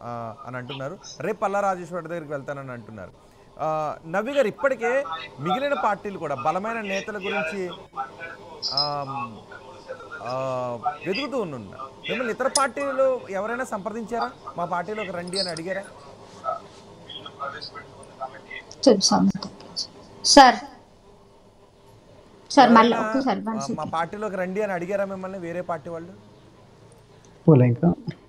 ఆ, అని అంటున్నారు రేపు పల్లా రాజేశ్వరి దగ్గరికి వెళ్తానని అంటున్నారు ఆ, నవ్వి గారు ఇప్పటికే మిగిలిన పార్టీలు కూడా బలమైన నేతల గురించి ఆమ్, ఆ, వెతుకుతూ ఉన్నారు మిమ్మల్ని ఇతర పార్టీలు ఎవరైనా సంప్రదించారా మా పార్టీలోకి రండి అని అడిగారా చూసాం సార్ సార్ మళ్ళీ ఎవరైనా, ఒక్కసారి ఆ, వన్ మా సెకండ్ పార్టీలోకి రండి అని అడిగారా మిమ్మల్ని వేరే పార్టీ వాళ్ళు పోలే ఇంకా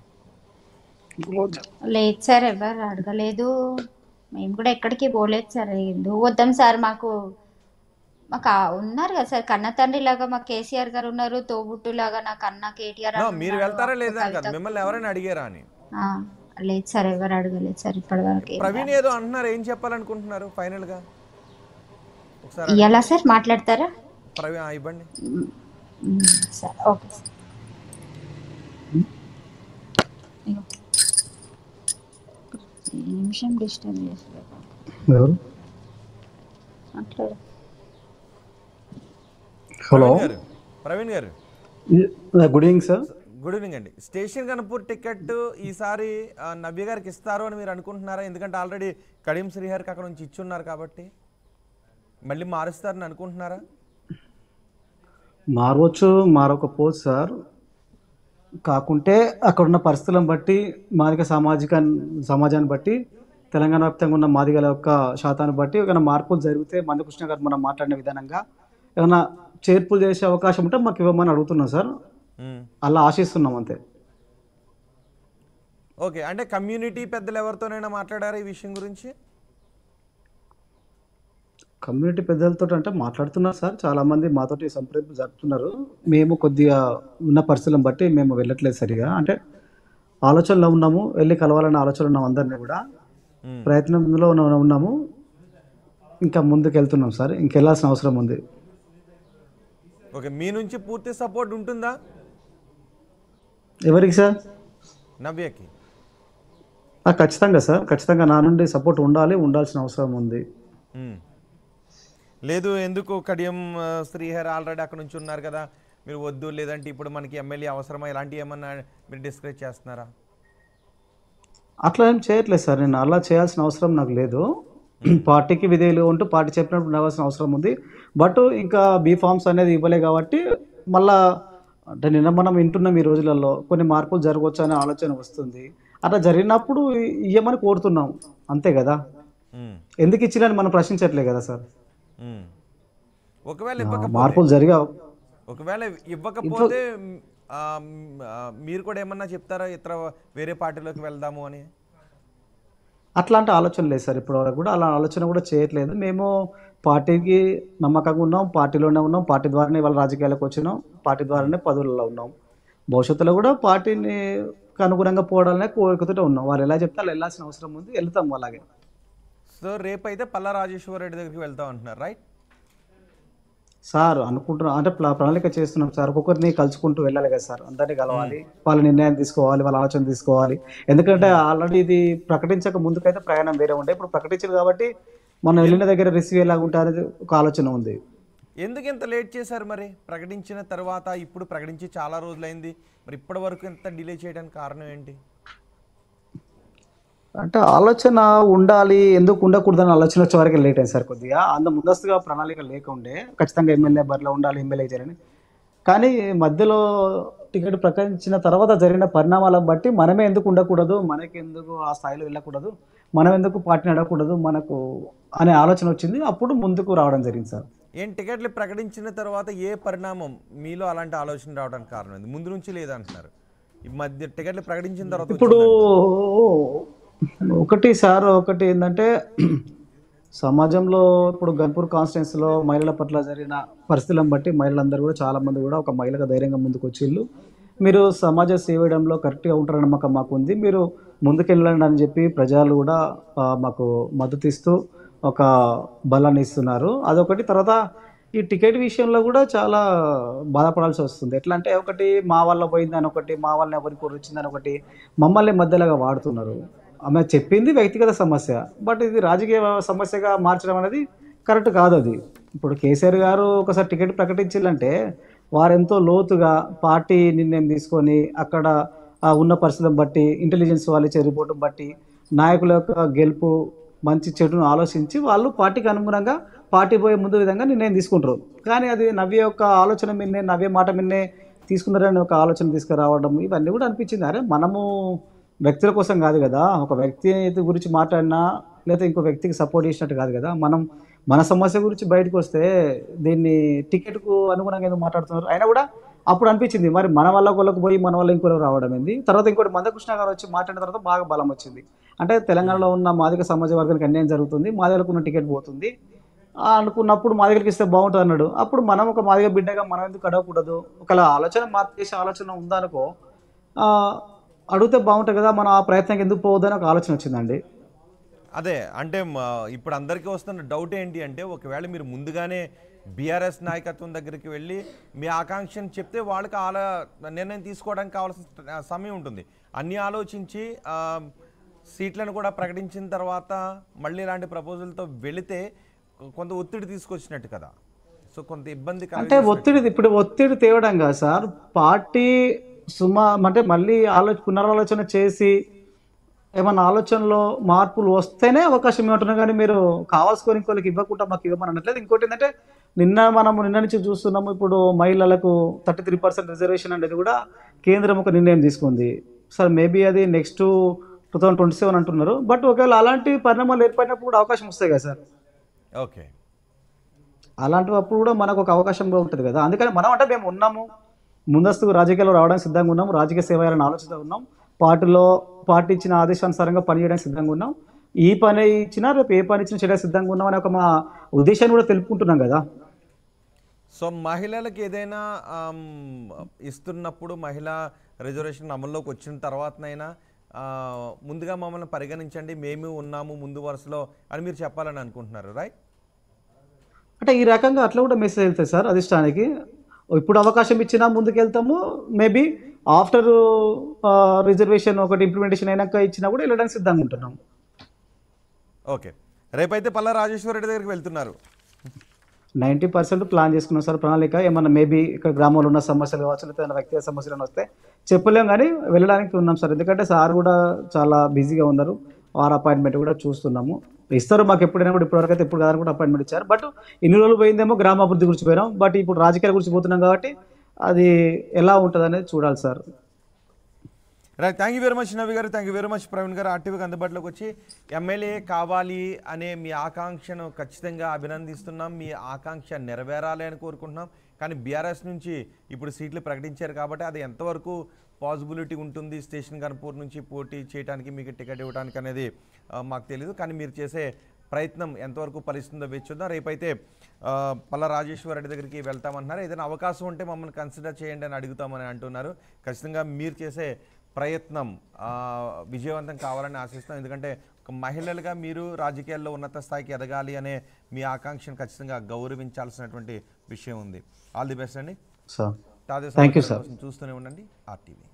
లేదు సార్ ఎవరు అడగలేదు మేము కూడా ఎక్కడికి పోలేదు సార్ ఎందుకు వద్దాం సార్ మాకు మాకు ఆ ఉన్నారు కదా సార్ కన్న తండ్రి లాగా మా కేసీఆర్ గారు ఉన్నారు తోబుట్టు లాగా నాకు అన్న కేటీఆర్ No, అని మీరు ఉన్నారు, వెళ్తారా అక్క లేదా కవిత. కాదు మిమ్మల్ని ఎవరైనా అడిగారా అని ఆ, లేదు సార్ ఎవరు అడగలేదు సార్ ఇప్పటి వరకు ప్రవీణ్ ఏదో అంటున్నారు ఏం చెప్పాలనుకుంటున్నారు ఫైనల్ గా ఒకసారి ఇయ్యాలా సార్ మాట్లాడతారా ప్రవీణ్ ఆ, ఇవ్వండి మ్మ్, సార్ ఓకే సార్ ఇగో. ఈ నిమిషం డిస్టర్బ్ చేస్తారు ఎవరు మాట్లాడు hello Praveen garu Praveen garu good evening sir good evening అండి స్టేషన్ కనుపూర్ టికెట్ ఈసారి ఆ, నవ్య గారికి ఇస్తారు అని మీరు అనుకుంటున్నారా ఎందుకంటే ఆల్రెడీ కడియం శ్రీహరికి అక్కడ నుంచి ఇచ్చున్నారు కాబట్టి మళ్ళీ మారుస్తారని అనుకుంటున్నారా మారవచ్చు మారకపోవచ్చు సార్ కాకుంటే అక్కడ ఉన్న పరిస్థితులను బట్టి మాదిగ సామాజిక సమాజాన్ని బట్టి తెలంగాణ వ్యాప్తంగా ఉన్న మాదిగల యొక్క శాతాన్ని బట్టి ఏమైనా మార్పులు జరిగితే మందకృష్ణ గారు మనం మాట్లాడిన విధానంగా ఏమైనా చేర్పులు చేసే అవకాశం ఉంటే మాకు ఇవ్వమని అడుగుతున్నాం సార్ మ్మ్. అలా ఆశిస్తున్నాం అంతే ఓకే అంటే కమ్యూనిటీ పెద్దలు ఎవరితోనైనా మాట్లాడారా ఈ విషయం గురించి కమ్యూనిటీ పెద్దలతో అంటే మాట్లాడుతున్నారు సార్ చాలా మంది మాతోటి సంప్రదింపు జరుపుతున్నారు మేము కొద్దిగా ఉన్న పరిస్థితులను బట్టి మేము వెళ్ళట్లేదు సరిగా అంటే ఆలోచనలో ఉన్నాము వెళ్ళి కలవాలన్న ఆలోచన ఉన్నాం అందరినీ కూడా మ్మ్. ప్రయత్నంలో ఉన్న- ఉన్నాము ఇంకా ముందుకు వెళ్తున్నాం సార్ ఇంకెళ్ళాల్సిన అవసరం ఉంది ఓకే మీ నుంచి పూర్తి సపోర్ట్ ఉంటుందా ఎవరికి సార్ నవ్యకి ఆ, ఖచ్చితంగా సార్ ఖచ్చితంగా నా నుండి సపోర్ట్ ఉండాలి ఉండాల్సిన అవసరం ఉంది మ్మ్. లేదు ఎందుకు కడియం ఆ, శ్రీహరి ఆల్రెడీ అక్కడ నుంచి ఉన్నారు కదా మీరు వద్దు లేదంటే ఇప్పుడు మనకి ఎమ్మెల్యే అవసరమా ఇలాంటివి ఏమన్నా మీరు డిస్కస్ చేస్తున్నారా అట్లా ఏం చేయట్లేదు సార్ నేను అలా చేయాల్సిన అవసరం నాకు లేదు పార్టీకి విధేయులు ఉంటూ పార్టీ చెప్పినప్పుడు ఉండవలసిన అవసరం ఉంది బట్ ఇంకా బీ ఫార్మ్స్ అనేది ఇవ్వలే కాబట్టి మళ్ళా అంటే నిన్న మనం వింటున్నాం ఈ రోజులలో కొన్ని మార్పులు జరగవచ్చు అనే ఆలోచన వస్తుంది అట్లా జరిగినప్పుడు ఇవ్వమని కోరుతున్నాం అంతే కదా మ్మ్. ఎందుకు ఇచ్చినని మనం ప్రశ్నించట్లే కదా సార్ మ్మ్. ఒకవేళ ఆ, ఇవ్వకపోతే మార్పులు జరిగా ఒకవేళ ఇవ్వకపోతే ఆ, ఆ, మీరు కూడా ఏమన్నా చెప్తారా ఇతర వేరే పార్టీలోకి వెళ్దాము అని అట్లాంటి ఆలోచన లేదు సార్ ఇప్పటి వరకు కూడా అలా ఆలోచన కూడా చేయట్లేదు మేము పార్టీకి నమ్మకంగా ఉన్నాం పార్టీలోనే ఉన్నాం పార్టీ ద్వారానే వాళ్ళ రాజకీయాలకు వచ్చినాం పార్టీ ద్వారానే పదవులలో ఉన్నాం భవిష్యత్తులో కూడా పార్టీని అనుగుణంగా పోవడాలనే కోరికతో ఉన్నాం వాళ్ళు ఎలా చెప్తే అలా వెళ్ళాల్సిన అవసరం ఉంది వెళ్తాం అలాగే సో రేపు అయితే పల్లా రాజేశ్వర రెడ్డి దగ్గరికి వెళ్తాం అంటున్నారు రైట్ సార్ అనుకుంటున్నాం అంటే ప్ల- ప్రణాళిక చేస్తున్నాం సార్ ఒక్కొక్కరిని కలుసుకుంటూ వెళ్ళాలి కదా సార్ అందరినీ కలవాలి వాళ్ళ నిర్ణయం తీసుకోవాలి వాళ్ళ ఆలోచన తీసుకోవాలి ఎందుకంటే ఆల్రెడీ ఇది ప్రకటించక ముందుకైతే ప్రయాణం వేరే ఉండే ఇప్పుడు ప్రకటించారు కాబట్టి మనం వెళ్ళిన దగ్గర రిసీవ్ ఎలాగ ఉంటుంది ఒక ఆలోచన ఉంది ఎందుకు ఇంత లేట్ చేశారు మరి ప్రకటించిన తర్వాత ఇప్పుడు ప్రకటించి చాలా రోజులైంది మరి ఇప్పటి వరకు ఇంత డిలే చేయడానికి కారణం ఏంటి అంటే ఆలోచన ఉండాలి ఎందుకు ఉండకూడదని ఆలోచన వచ్చే వరకు లేట్ అయింది సార్ కొద్దిగా అంత ముందస్తుగా ప్రణాళిక లేకుండే ఖచ్చితంగా ఎమ్మెల్యే బరిలో ఉండాలి ఎమ్మెల్యే చేయాలని కానీ మధ్యలో టికెట్ ప్రకటించిన తర్వాత జరిగిన పరిణామాలను బట్టి మనమే ఎందుకు ఉండకూడదు మనకి ఎందుకు ఆ స్థాయిలో వెళ్ళకూడదు మనం ఎందుకు పార్టీ నడకూడదు మనకు అనే ఆలోచన వచ్చింది అప్పుడు ముందుకు రావడం జరిగింది సార్ ఏం టికెట్లు ప్రకటించిన తర్వాత ఏ పరిణామం మీలో అలాంటి ఆలోచన రావడానికి కారణం ఏంది ముందు నుంచి లేదంటున్నారు ఈ మధ్య టికెట్లు ప్రకటించిన తర్వాత ఇప్పుడు వచ్చిందంట. ఒకటి సార్ ఒకటి ఏంటంటే సమాజంలో ఇప్పుడు గన్పూర్ కాన్స్టిట్యున్సీలో మహిళల పట్ల జరిగిన పరిస్థితులను బట్టి మహిళలందరూ కూడా చాలా మంది కూడా ఒక మహిళగా ధైర్యంగా ముందుకు వచ్చిళ్ళు మీరు సమాజ సేవడంలో కరెక్ట్గా ఉంటారన్న నమ్మకం మాకు ఉంది మీరు ముందుకెళ్ళండి అని చెప్పి ప్రజలు కూడా ఆ, మాకు మద్దతు ఇస్తూ ఒక బలాన్ని ఇస్తున్నారు అదొకటి తర్వాత ఈ టికెట్ విషయంలో కూడా చాలా బాధపడాల్సి వస్తుంది ఎట్లా అంటే ఒకటి మా వల్ల పోయిందని ఒకటి మా వల్ల ఎవరికి కూర వచ్చిందని ఒకటి మమ్మల్ని మధ్యలోగా వాడుతున్నారు ఆమె చెప్పింది వ్యక్తిగత సమస్య బట్ ఇది రాజకీయ సమస్యగా మార్చడం అనేది కరెక్ట్ కాదు అది ఇప్పుడు కేసీఆర్ గారు ఒకసారి టికెట్ ప్రకటించాలంటే వారు ఎంతో లోతుగా పార్టీ నిర్ణయం తీసుకొని అక్కడ ఆ ఉన్న పరిస్థితులను బట్టి ఇంటెలిజెన్స్ వాళ్ళు ఇచ్చే రిపోర్ట్ని బట్టి నాయకుల యొక్క గెలుపు మంచి చెడును ఆలోచించి వాళ్ళు పార్టీకి అనుగుణంగా పార్టీ పోయే ముందు విధంగా నిర్ణయం తీసుకుంటారు కానీ అది నవ్య యొక్క ఆలోచన మిన్నే నవ్య మాట మిన్నే తీసుకున్నారని ఒక ఆలోచన తీసుకురావడం ఇవన్నీ కూడా అనిపించింది అరే మనము వ్యక్తుల కోసం కాదు కదా ఒక వ్యక్తి గురించి మాట్లాడినా లేదా ఇంకో వ్యక్తికి సపోర్ట్ చేసినట్టు కాదు కదా మనం మన సమస్య గురించి బయటకు వస్తే దీన్ని టికెట్కు అనుగుణంగా ఏదో మాట్లాడుతున్నారు అయినా కూడా అప్పుడు అనిపించింది మరి మన వల్ల ఒకళ్ళకి పోయి మన వల్ల ఇంకోరు రావడం ఏంది తర్వాత ఇంకోటి మందకృష్ణ గారు వచ్చి మాట్లాడిన తర్వాత బాగా బలం వచ్చింది అంటే తెలంగాణలో ఉన్న మాదిక సమాజ వర్గానికి అన్యాయం జరుగుతుంది మాదిగలకు ఉన్న టికెట్ పోతుంది ఆ అనుకున్నప్పుడు మాదిగలకి ఇస్తే బాగుంటుంది అన్నాడు అప్పుడు మనం ఒక మాదిగ బిడ్డగా మనం ఎందుకు అడగకూడదు ఒకవేళ ఆలోచన మార్పు చేసే ఆలోచన ఉందనుకో ఆ, అడిగితే బాగుంటుంది కదా మనం ఆ ప్రయత్నం ఎందుకు పోవద్దని ఒక ఆలోచన వచ్చిందండి అదే అంటే మ- ఇప్పుడు అందరికీ వస్తున్న డౌట్ ఏంటి అంటే ఒకవేళ మీరు ముందుగానే బీఆర్ఎస్ నాయకత్వం దగ్గరికి వెళ్ళి మీ ఆకాంక్షను చెప్తే వాళ్ళకి ఆల నిర్ణయం తీసుకోవడానికి కావాల్సిన సమయం ఉంటుంది అన్ని ఆలోచించి ఆ, సీట్లను కూడా ప్రకటించిన తర్వాత మళ్ళీ ఇలాంటి ప్రపోజల్తో వెళితే కొంత ఒత్తిడి తీసుకొచ్చినట్టు కదా సో కొంత ఇబ్బంది అంటే కలిగిస్తున్నట్టు. ఒత్తిడి ఇప్పుడు ఒత్తిడి తేవడం కాదు సార్ పార్టీ సుమా అంటే మళ్ళీ ఆలోచన పునరాలోచన చేసి ఏమన్నా ఆలోచనలో మార్పులు వస్తేనే అవకాశం ఇవ్వమంటున్నారు కానీ మీరు కావాల్సుకొని ఇంకోళ్ళకి ఇవ్వకుండా మాకు ఇవ్వమని అనట్లేదు ఇంకోటి ఏంటంటే నిన్న మనము నిన్న నుంచి చూస్తున్నాము ఇప్పుడు మహిళలకు థర్టీ త్రీ పర్సెంట్ రిజర్వేషన్ అనేది కూడా కేంద్రం ఒక నిర్ణయం తీసుకుంది సార్ మేబీ అది next two thousand twenty seven అంటున్నారు బట్ ఒకవేళ అలాంటి పరిణామాలు ఏర్పడినప్పుడు కూడా అవకాశం వస్తాయి కదా సార్ ఓకే అలాంటప్పుడు కూడా మనకు ఒక అవకాశం కూడా ఉంటుంది కదా అందుకని మనం అంటే మేము ఉన్నాము ముందస్తు రాజకీయాల్లో రావడానికి సిద్ధంగా ఉన్నాం రాజకీయ సేవ చేయాలని ఆలోచిస్తూ ఉన్నాం పార్టీలో పార్టీ ఇచ్చిన ఆదేశానుసారంగా పనిచేయడానికి సిద్ధంగా ఉన్నాం ఈ పని ఇచ్చినా రేపు ఏ పని ఇచ్చినా చేయడానికి సిద్ధంగా ఉన్నాం అనే ఒక మా ఉద్దేశాన్ని కూడా తెలుపుకుంటున్నాం కదా సో మహిళలకు ఏదైనా ఆమ్, ఇస్తున్నప్పుడు మహిళా రిజర్వేషన్ అమల్లోకి వచ్చిన తర్వాతనైనా ఆ, ముందుగా మమ్మల్ని పరిగణించండి మేము ఉన్నాము ముందు వరుసలో అని మీరు చెప్పాలని అనుకుంటున్నారు రైట్ అంటే ఈ రకంగా అట్లా కూడా మెసేజ్ వెళ్తాయి సార్ అధిష్టానికి ఇప్పుడు అవకాశం ఇచ్చినా ముందుకు వెళ్తాము మేబీ ఆఫ్టర్ రిజర్వేషన్ ఒకటి ఇంప్లిమెంటేషన్ అయినాక ఇచ్చినా కూడా వెళ్ళడానికి సిద్ధంగా ఉంటున్నాం ఓకే రేపైతే పల్లా రాజేశ్వర రెడ్డి దగ్గరికి వెళ్తున్నారు నైంటీ పర్సెంట్ ప్లాన్ చేసుకున్నాం సార్ ప్రణాళిక ఏమన్నా మేబీ ఇక్కడ గ్రామంలో ఉన్న సమస్యలు కావచ్చు లేదా ఏదైనా వ్యక్తిగత సమస్యలు ఏమైనా వస్తే చెప్పలేం కానీ వెళ్ళడానికి ఉన్నాం సార్ ఎందుకంటే సార్ కూడా చాలా బిజీగా ఉన్నారు వారు అపాయింట్మెంట్ కూడా చూస్తున్నాము ఇస్తారు మాకు ఎప్పుడైనా కూడా ఇప్పటివరకు అయితే ఇప్పుడు కదా కూడా అపాయింట్మెంట్ ఇచ్చారు బట్ ఇన్ని రోజులు పోయిందేమో గ్రామాభివృద్ధి గురించి పోయినాం బట్ ఇప్పుడు రాజకీయాల గురించి పోతున్నాం కాబట్టి అది ఎలా ఉంటుంది అనేది చూడాలి sir right thank you very much Navi garu thank you very much Praveen garu ఆర్టీవీకి అందుబాటులోకి వచ్చి ఎమ్మెల్యే కావాలి అనే మీ ఆకాంక్షను ఖచ్చితంగా అభినందిస్తున్నాం మీ ఆకాంక్ష నెరవేరాలి అని కోరుకుంటున్నాం కానీ బీఆర్ఎస్ నుంచి ఇప్పుడు సీట్లు ప్రకటించారు కాబట్టి అది ఎంతవరకు పాసిబిలిటీ ఉంటుంది స్టేషన్ కనుపూర్ నుంచి పోటీ చేయడానికి మీకు టికెట్ ఇవ్వడానికి అనేది ఆ, మాకు తెలియదు కానీ మీరు చేసే ప్రయత్నం ఎంతవరకు ఫలిస్తుందో వేచి చూద్దాం రేపైతే ఆ, పల్ల రాజేశ్వర రెడ్డి దగ్గరికి వెళ్తామంటున్నారు ఏదైనా అవకాశం ఉంటే మమ్మల్ని కన్సిడర్ చేయండి అని అడుగుతామని అంటున్నారు ఖచ్చితంగా మీరు చేసే ప్రయత్నం ఆ, విజయవంతం కావాలని ఆశిస్తాం ఎందుకంటే ఒక మహిళలుగా మీరు రాజకీయాల్లో ఉన్నత స్థాయికి ఎదగాలి అనే మీ ఆకాంక్షను ఖచ్చితంగా గౌరవించాల్సినటువంటి విషయం ఉంది ఆల్ ది బెస్ట్ అండి సార్ తాజా Thank you, సమాచారం sir. కోసం చూస్తూనే ఉండండి ఆర్టీవీ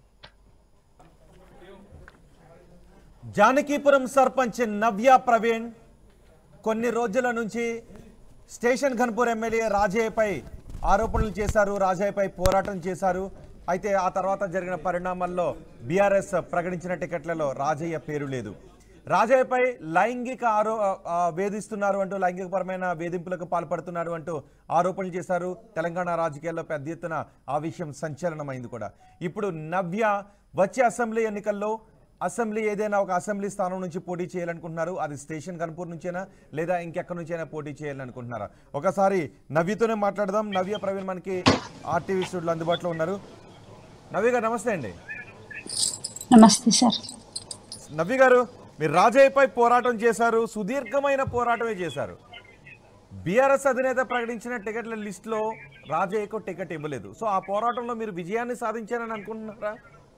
జానకీపురం సర్పంచ్ నవ్య ప్రవీణ్ కొన్ని రోజుల నుంచి స్టేషన్ ఘన్పూర్ ఎమ్మెల్యే రాజయ్యపై ఆరోపణలు చేశారు రాజయ్యపై పోరాటం చేశారు అయితే ఆ తర్వాత జరిగిన పరిణామాల్లో బీఆర్ఎస్ ప్రకటించిన టికెట్లలో రాజయ్య పేరు లేదు రాజయ్యపై లైంగిక ఆరో ఆ, వేధిస్తున్నారు అంటూ లైంగికపరమైన వేధింపులకు పాల్పడుతున్నారు అంటూ ఆరోపణలు చేశారు తెలంగాణ రాజకీయాల్లో పెద్ద ఎత్తున ఆ విషయం సంచలనమైంది కూడా ఇప్పుడు నవ్య వచ్చే అసెంబ్లీ ఎన్నికల్లో అసెంబ్లీ ఏదైనా ఒక అసెంబ్లీ స్థానం నుంచి పోటీ చేయాలనుకుంటున్నారు అది స్టేషన్ కన్పూర్ నుంచైనా లేదా ఇంకెక్కడి నుంచైనా పోటీ చేయాలనుకుంటున్నారా ఒకసారి నవ్యతోనే మాట్లాడదాం నవ్య ప్రవీణ్ మనకి ఆర్టీవీ స్టూడియోలో అందుబాటులో ఉన్నారు నవ్య గారు నమస్తే అండి నమస్తే సార్ నవ్య గారు మీరు రాజయ్యపై పోరాటం చేశారు సుదీర్ఘమైన పోరాటమే చేశారు బీఆర్ఎస్ అధినేత ప్రకటించిన టికెట్ల లిస్టులో రాజయ్యకు టికెట్ ఇవ్వలేదు సో ఆ పోరాటంలో మీరు విజయాన్ని సాధించారని అనుకుంటున్నారా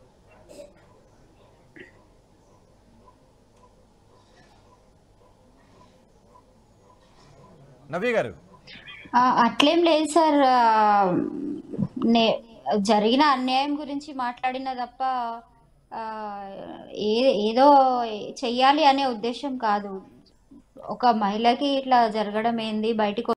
నవ్య గారు ఆ, అట్లేం లేదు సార్ ఆ, నే జరిగిన అన్యాయం గురించి మాట్లాడిన తప్ప ఆ, ఏ ఏదో చెయ్యాలి అనే ఉద్దేశం కాదు ఒక మహిళకి ఇట్లా జరగడం ఏంది బయటికి